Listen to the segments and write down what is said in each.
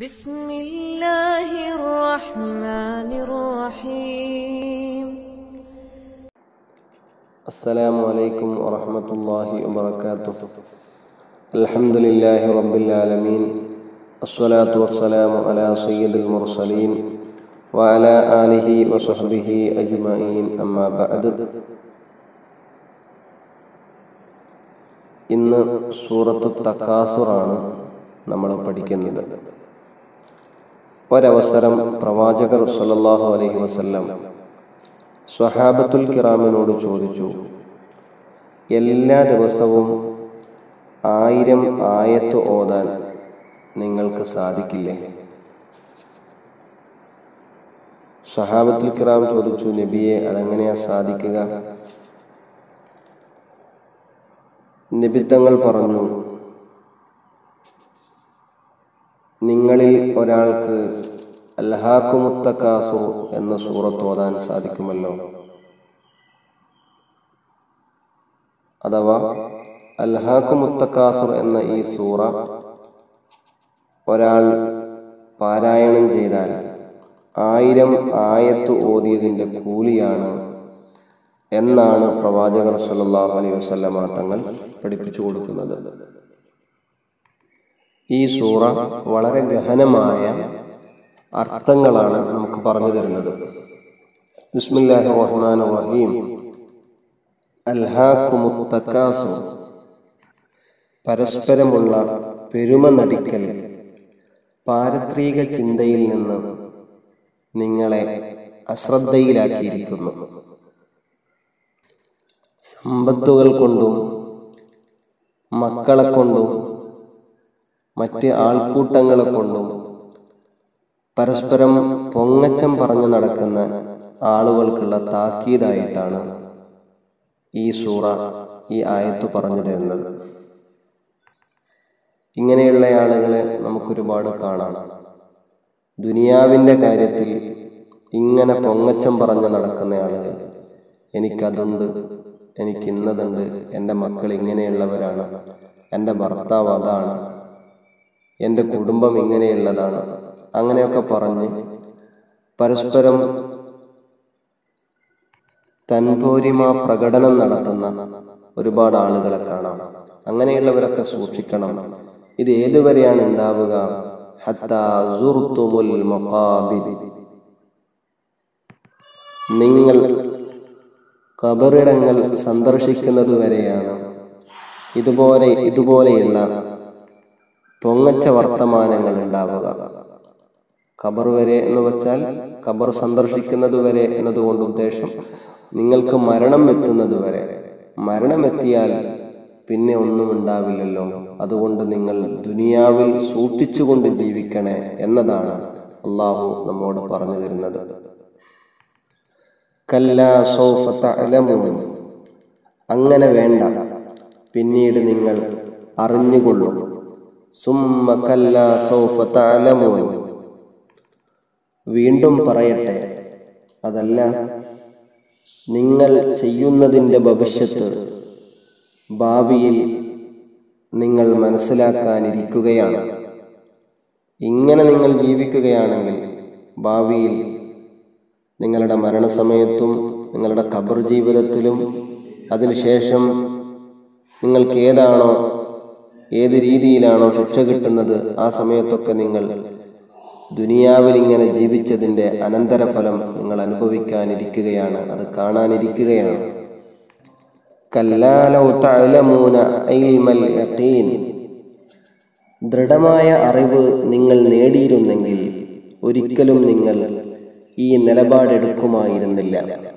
بسم الله الرحمن الرحيم السلام عليكم ورحمة الله وبركاته الحمد لله رب العالمين الصلاة والسلام على سيد المرسلين وعلى آله وصحبه أجمعين أما بعد ഇന്ന് സൂറത്ത് തക്കാസുറാണ് നമ്മൾ പഠിക്കുന്നത് ഒരവസരം പ്രവാചകർ സല്ലല്ലാഹു അലൈഹി വസല്ലം സ്വഹാബത്തുൽ കിറാമിനോട് ചോദിച്ചു എല്ലാ ദിവസവും ആയിരം ആയത്ത് ഓതാൻ നിങ്ങൾക്ക് സാധിക്കില്ലേ സ്വഹാബത്തുൽ കിറാം ചോദിച്ചു നബിയെ അതെങ്ങനെയാ സാധിക്കുക നിബിത്തങ്ങൾ പറഞ്ഞു നിങ്ങളിൽ ഒരാൾക്ക് അൽഹാക്കുമുത്തക്കാസു എന്ന സൂറത്ത് ഓതാൻ സാധിക്കുമല്ലോ അഥവാ അൽഹാക്കുമുത്തക്കാസുർ എന്ന ഈ സൂറ ഒരാൾ പാരായണം ചെയ്താൽ ആയിരം ആയത്ത് ഓതിയതിൻ്റെ കൂലിയാണ് എന്നാണ് പ്രവാചകർ സല്ലല്ലാഹു അലൈഹി വസല്ലമ തങ്ങൾ പഠിപ്പിച്ചു കൊടുക്കുന്നത് ഈ സൂറ വളരെ ഗഹനമായ അർത്ഥങ്ങളാണ് നമുക്ക് പറഞ്ഞു തരുന്നത് ബിസ്മില്ലാഹി റഹ്മാൻ റഹീം അൽഹാക്കുമുത്തക്കാസു പരസ്പരമുള്ള പെരുമ നടിക്കൽ പാരത്രിക ചിന്തയിൽ നിന്ന് നിങ്ങളെ അശ്രദ്ധയിലാക്കിയിരിക്കുന്നു സമ്പത്തുകൾ കൊണ്ടും മക്കളെ കൊണ്ടും മറ്റ് ആൾക്കൂട്ടങ്ങളെ കൊണ്ടും പരസ്പരം പൊങ്ങച്ചം പറഞ്ഞു നടക്കുന്ന ആളുകൾക്കുള്ള താക്കീതായിട്ടാണ് ഈ സൂറ ഈ ആയത്ത് പറഞ്ഞു തരുന്നത് ഇങ്ങനെയുള്ള ആളുകളെ നമുക്കൊരുപാട് കാണാം ദുനിയാവിൻ്റെ കാര്യത്തിൽ ഇങ്ങനെ പൊങ്ങച്ചം പറഞ്ഞു നടക്കുന്ന ആളുകൾ എനിക്കതുണ്ട് എനിക്ക് ഇന്നതുണ്ട് എൻ്റെ മക്കൾ ഇങ്ങനെയുള്ളവരാണ് എൻ്റെ ഭർത്താവ് അതാണ് എൻ്റെ കുടുംബം ഇങ്ങനെയുള്ളതാണ് അങ്ങനെയൊക്കെ പറഞ്ഞ് പരസ്പരം തൻപോരിമ പ്രകടനം നടത്തുന്ന ഒരുപാട് ആളുകളെ കാണാം അങ്ങനെയുള്ളവരൊക്കെ സൂക്ഷിക്കണം ഇത് ഏതുവരെയാണ് ഉണ്ടാവുക ഹത്താ സുർത്തുമുൽ മഖാബിർ നിങ്ങൾ കബറിടങ്ങൾ സന്ദർശിക്കുന്നത് വരെയാണ് ഇതുപോലെ ഇതുപോലെയുള്ള പൊങ്ങച്ച വർത്തമാനങ്ങൾ ഉണ്ടാവുക ഖബർ വരെ എന്ന് വെച്ചാൽ ഖബർ സന്ദർശിക്കുന്നത് വരെ എന്നതുകൊണ്ട് ഉദ്ദേശം നിങ്ങൾക്ക് മരണം എത്തുന്നത് വരെ മരണം എത്തിയാൽ പിന്നെ ഒന്നും ഉണ്ടാവില്ലല്ലോ അതുകൊണ്ട് നിങ്ങൾ ദുനിയാവിൽ സൂക്ഷിച്ചുകൊണ്ട് ജീവിക്കണേ എന്നതാണ് അള്ളാഹു നമ്മോട് പറഞ്ഞു തരുന്നത് കല്ലാ സൗഫ തഅലമൂൻ അങ്ങനെ വേണ്ട പിന്നീട് നിങ്ങൾ അറിഞ്ഞുകൊള്ളും സുമ്മ കല്ലാ സൗഫ തഅലമൂൻ വീണ്ടും പറയട്ടെ അതല്ല നിങ്ങൾ ചെയ്യുന്നതിൻ്റെ ഭവിഷ്യത്ത് ഭാവിയിൽ നിങ്ങൾ മനസ്സിലാക്കാനിരിക്കുകയാണ് ഇങ്ങനെ നിങ്ങൾ ജീവിക്കുകയാണെങ്കിൽ ഭാവിയിൽ നിങ്ങളുടെ മരണസമയത്തും നിങ്ങളുടെ ഖബർ ജീവിതത്തിലും അതിനുശേഷം നിങ്ങൾക്ക് ഏതാണോ ഏത് രീതിയിലാണോ ശിക്ഷ കിട്ടുന്നത് ആ സമയത്തൊക്കെ നിങ്ങൾ ദുനിയാവിൽ ഇങ്ങനെ ജീവിച്ചതിൻ്റെ അനന്തരഫലം നിങ്ങൾ അനുഭവിക്കാനിരിക്കുകയാണ് അത് കാണാനിരിക്കുകയാണ് കല്ലാലൗ തഅലമൂന ഇൽമൽ യഖീൻ ദൃഢമായ അറിവ് നിങ്ങൾ നേടിയിരുന്നെങ്കിൽ ഒരിക്കലും നിങ്ങൾ ഈ നിലപാടെടുക്കുമായിരുന്നില്ല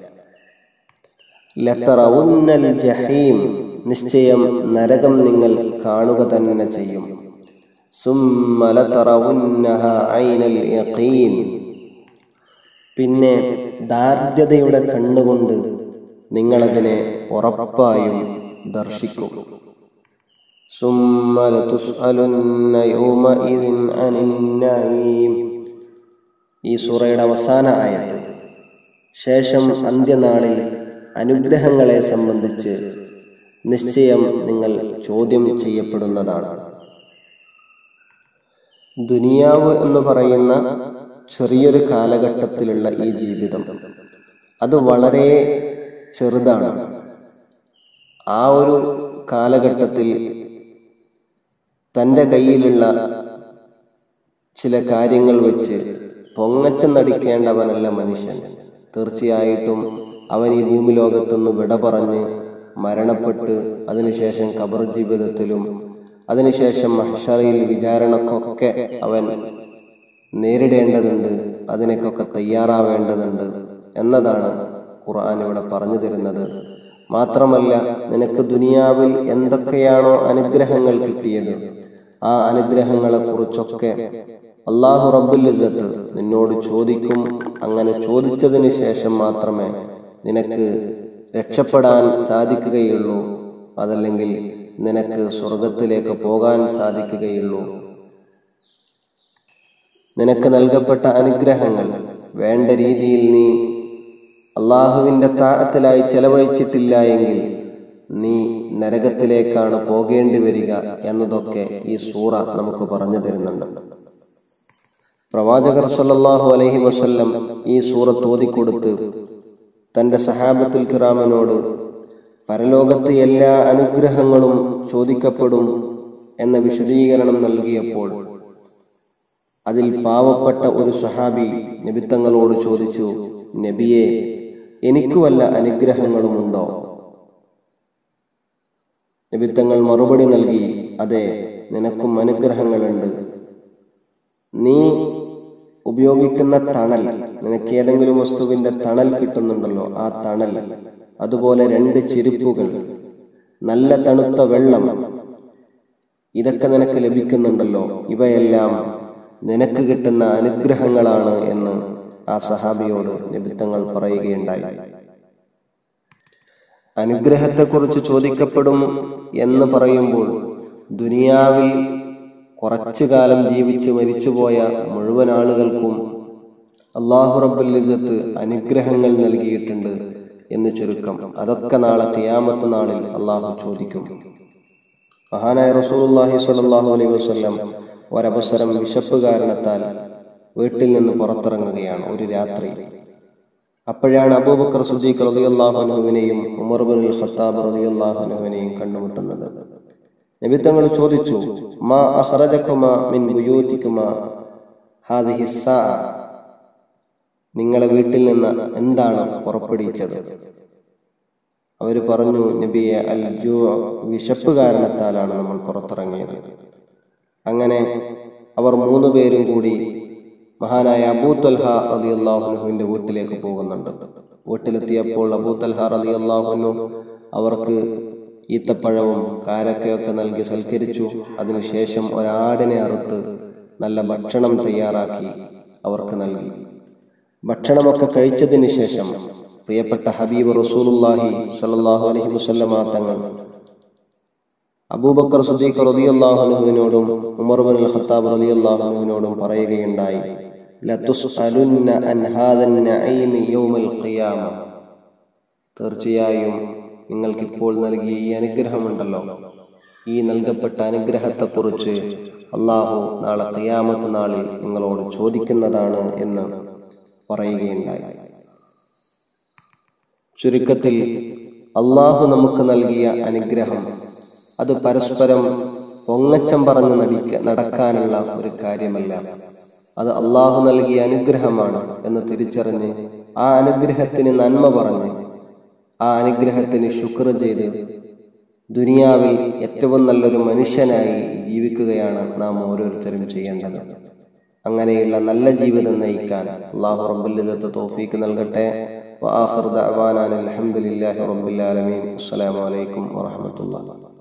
ലത്തറവുന്നൽ ജഹീം നിശ്ചയം നരകം നിങ്ങൾ കാണുക തന്നെ ചെയ്യും സുമ്മ ലതറവുന്നഹ ഐനൽ യഖീൻ പിന്നെ ദാർഢ്യതയുടെ കണ്ണുകൊണ്ട് നിങ്ങളതിനെ ഉറപ്പായും ദർശിക്കും സുമ്മ ലതുസ്അലുന്ന യൗമഇദിൻ അനിൻ നഈം ഈ സൂറയുടെ അവസാന ആയത്ത് ശേഷം അന്ത്യനാളിൽ അനുഗ്രഹങ്ങളെ സംബന്ധിച്ച് നിശ്ചയം നിങ്ങൾ ചോദ്യം ചെയ്യപ്പെടുന്നതാണ് ദുനിയാവ് എന്ന് പറയുന്ന ചെറിയൊരു കാലഘട്ടത്തിലുള്ള ഈ ജീവിതം അത് വളരെ ചെറുതാണ് ആ ഒരു കാലഘട്ടത്തിൽ തൻ്റെ കയ്യിലുള്ള ചില കാര്യങ്ങൾ വെച്ച് പൊങ്ങച്ചം നടിക്കേണ്ടവനല്ല മനുഷ്യൻ തീർച്ചയായിട്ടും അവൻ ഈ ഭൂമി ലോകത്തുനിന്ന് വിട പറഞ്ഞ് മരണപ്പെട്ട് അതിനുശേഷം ഖബർ ജീവിതത്തിലും അതിനുശേഷം മഹ്ഷറയിൽ വിചാരണക്കൊക്കെ അവൻ നേരിടേണ്ടതുണ്ട് അതിനൊക്കെ തയ്യാറാവേണ്ടതുണ്ട് എന്നതാണ് ഖുർആൻ ഇവിടെ പറഞ്ഞു തരുന്നത് മാത്രമല്ല നിനക്ക് ദുനിയാവിൽ എന്തൊക്കെയാണോ അനുഗ്രഹങ്ങൾ കിട്ടിയത് ആ അനുഗ്രഹങ്ങളെ കുറിച്ചൊക്കെ അള്ളാഹു റബ്ബുലിസത്ത് നിന്നോട് ചോദിക്കും അങ്ങനെ ചോദിച്ചതിന് ശേഷം മാത്രമേ നിനക്ക് രക്ഷപ്പെടാൻ സാധിക്കുകയുള്ളൂ അതല്ലെങ്കിൽ നിനക്ക് സ്വർഗത്തിലേക്ക് പോകാൻ സാധിക്കുകയുള്ളൂ നിനക്ക് നൽകപ്പെട്ട അനുഗ്രഹങ്ങൾ വേണ്ട രീതിയിൽ നീ അള്ളാഹുവിൻ്റെ താഴത്തിലായി ചെലവഴിച്ചിട്ടില്ല എങ്കിൽ നീ നരകത്തിലേക്കാണ് പോകേണ്ടി വരിക എന്നതൊക്കെ ഈ സൂറ നമുക്ക് പറഞ്ഞു തരുന്നുണ്ട് പ്രവാചകർ സല്ലല്ലാഹു അലൈഹി വസല്ലം ഈ സൂറത്ത് ഓതിക്കൊടുത്ത് തൻ്റെ സഹാബത്തുൽ കിറാമിനോട് പരലോകത്ത് എല്ലാ അനുഗ്രഹങ്ങളും ചോദിക്കപ്പെടും എന്ന വിശദീകരണം നൽകിയപ്പോൾ അതിൽ പാവപ്പെട്ട ഒരു സഹാബി നബിത്തങ്ങളോട് ചോദിച്ചു നബിയെ എനിക്ക് വല്ല അനുഗ്രഹങ്ങളുമുണ്ടോ നബിത്തങ്ങൾ മറുപടി നൽകി അതെ നിനക്കും അനുഗ്രഹങ്ങളുണ്ട് നീ ഉപയോഗിക്കുന്ന തണൽ നിനക്ക് ഏതെങ്കിലും വസ്തുവിന്റെ തണൽ കിട്ടുന്നുണ്ടല്ലോ ആ തണൽ അതുപോലെ രണ്ട് ചെരുപ്പുകൾ നല്ല തണുത്ത വെള്ളം ഇതൊക്കെ നിനക്ക് ലഭിക്കുന്നുണ്ടല്ലോ ഇവയെല്ലാം നിനക്ക് കിട്ടുന്ന അനുഗ്രഹങ്ങളാണ് എന്ന് ആ സഹാബിയോട് നിബിത്തങ്ങൾ പറയുകയുണ്ടായി അനുഗ്രഹത്തെക്കുറിച്ച് ചോദിക്കപ്പെടും എന്ന് പറയുമ്പോൾ ദുനിയാവിൽ കുറച്ചു കാലം ജീവിച്ച് മരിച്ചുപോയ മുഴുവൻ ആളുകൾക്കും അള്ളാഹു റബ്ബുലിജത്ത് അനുഗ്രഹങ്ങൾ നൽകിയിട്ടുണ്ട് എന്ന് ചുരുക്കം അതൊക്കെ നാളെ ഖിയാമത്ത് നാളിൽ അള്ളാഹു ചോദിക്കും മഹാനായ റസൂലുള്ളാഹി സ്വല്ലല്ലാഹു അലൈഹി വസല്ലം ഒരവസരം വിശപ്പ് കാരണത്താൽ വീട്ടിൽ നിന്ന് പുറത്തിറങ്ങുകയാണ് ഒരു രാത്രി അപ്പോഴാണ് അബൂബക്കർ സുദ്ദീഖ് റളിയല്ലാഹു അൻഹുവിനെയും ഉമർ ബിൻ ഖത്താബ് റളിയല്ലാഹു അൻഹുവിനെയും കണ്ടുമുട്ടുന്നത് നബി തങ്ങൾ ചോദിച്ചു മാ അഖ്റജകുമാ മിൻ ബുയൂതികുമാ ഹാദിഹി സാ നിങ്ങളെ വീട്ടിൽ നിന്ന് എന്താണ് പുറപ്പെടുവിച്ചത് അവർ പറഞ്ഞു നബിയെ അൽ ജൂ വിശപ്പ് കാരണത്താലാണ് നമ്മൾ പുറത്തിറങ്ങിയത് അങ്ങനെ അവർ മൂന്ന് പേരും കൂടി മഹാനായ അബൂ തൽഹ അലി അള്ളാഹുനുവിന്റെ വീട്ടിലേക്ക് പോകുന്നുണ്ട് വീട്ടിലെത്തിയപ്പോൾ അബൂ തൽഹ അലി അള്ളാഹുനു അവർക്ക് ഈത്തപ്പഴവും കാരക്കയൊക്കെ നൽകി സൽക്കരിച്ചു അതിനുശേഷം ഒരാടിനെ അറുത്ത് നല്ല ഭക്ഷണം തയ്യാറാക്കി അവർക്ക് നൽകി ഭക്ഷണമൊക്കെ കഴിച്ചതിന് ശേഷം പ്രിയപ്പെട്ട ഹബീബ് റസൂലുല്ലാഹി സല്ലല്ലാഹു അലൈഹി വസല്ലമ തങ്ങൾ അബൂബക്കർ സുദ്ദീഖ് റളിയല്ലാഹുവിനോടും ഉമർ ബിൻ ഖത്താബ് റളിയല്ലാഹുവിനോടും പറയുകയുണ്ടായി ലതുസ്അലുന്ന അൻ ഹാദൻ നഈമി യൗമൽ ഖിയാമ തീർച്ചയായും നിങ്ങൾക്കിപ്പോൾ നൽകിയ ഈ അനുഗ്രഹമുണ്ടല്ലോ ഈ നൽകപ്പെട്ട അനുഗ്രഹത്തെക്കുറിച്ച് അള്ളാഹു നാളെ ഖിയാമത്ത് നാളിൽ നിങ്ങളോട് ചോദിക്കുന്നതാണ് എന്ന് പറയുകയുണ്ടായി ചുരുക്കത്തിൽ അള്ളാഹു നമുക്ക് നൽകിയ അനുഗ്രഹം അത് പരസ്പരം പൊങ്ങച്ചം പറഞ്ഞ് നടിക്ക നടക്കാനുള്ള ഒരു കാര്യമല്ല അത് അള്ളാഹു നൽകിയ അനുഗ്രഹമാണ് എന്ന് തിരിച്ചറിഞ്ഞ് ആ അനുഗ്രഹത്തിന് നന്മ പറഞ്ഞ് ആ അനുഗ്രഹത്തിന് ശുക്ർ ചെയ്ത് ദുനിയാവിൽ ഏറ്റവും നല്ലൊരു മനുഷ്യനായി ജീവിക്കുകയാണ് നാം ഓരോരുത്തരും ചെയ്യേണ്ടത് അങ്ങനെയുള്ള നല്ല ജീവിതം നയിക്കാൻ അള്ളാഹു റബ്ബുലിദത്ത് തോഫീക്ക് നൽകട്ടെ وآخر دعوانا الحمد لله رب العالمين السلام عليكم ورحمة الله